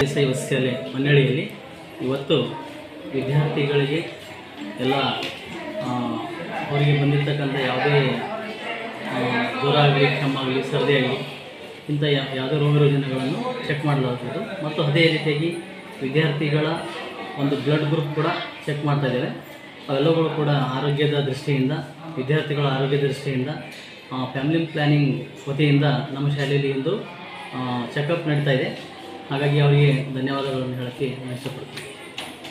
S I ವಸತಿಯಲ್ಲಿ ಹೊನ್ನಳ್ಳಿಯಲ್ಲಿ ಇವತ್ತು ವಿದ್ಯಾರ್ಥಿಗಳಿಗೆ ಎಲ್ಲ ಆ, ಅವರಿಗೆ ಬಂದಿರತಕ್ಕಂಥ ಯಾವುದೇ ಆ, ಜ್ವರ ಆಗಲಿ ಕೆಮ್ಮಾಗಲಿ ಸರ್ದಿ ಆಗಲಿ ಇಂಥ ಯಾ- ಯಾವುದೇ ರೋಗ ರುಜಿನಗಳನ್ನು ಚೆಕ್ ಮಾಡಲಾಗುತ್ತದೆ ಮತ್ತು ಅದೇ ರೀತಿಯಾಗಿ ವಿದ್ಯಾರ್ಥಿಗಳ ಒಂದು ಬ್ಲಡ್ ಗ್ರೂಪ್ ಕೂಡ ಚೆಕ್ ಮಾಡ್ತಾ ಇದ್ದೇವೆ ಅವೆಲ್ಲಗಳು ಕೂಡ ಆರೋಗ್ಯದ ದೃಷ್ಟಿಯಿಂದ ವಿದ್ಯಾರ್ಥಿಗಳ ಆರೋಗ್ಯದ ದೃಷ್ಟಿಯಿಂದ ಫ್ಯಾಮಿಲಿ ಪ್ಲ್ಯಾನಿಂಗ್ ವತಿಯಿಂದ ನಮ್ಮ ಶಾಲೆಯಲ್ಲಿ ಇಂದು ಚೆಕಪ್ ನಡೀತಾ ಇದೆ ಹಾಗಾಗಿ ಅವರಿಗೆ ಧನ್ಯವಾದಗಳನ್ನು ಹೇಳೋಕ್ಕೆ ನಾನು ಇಷ್ಟಪಡ್ತೀನಿ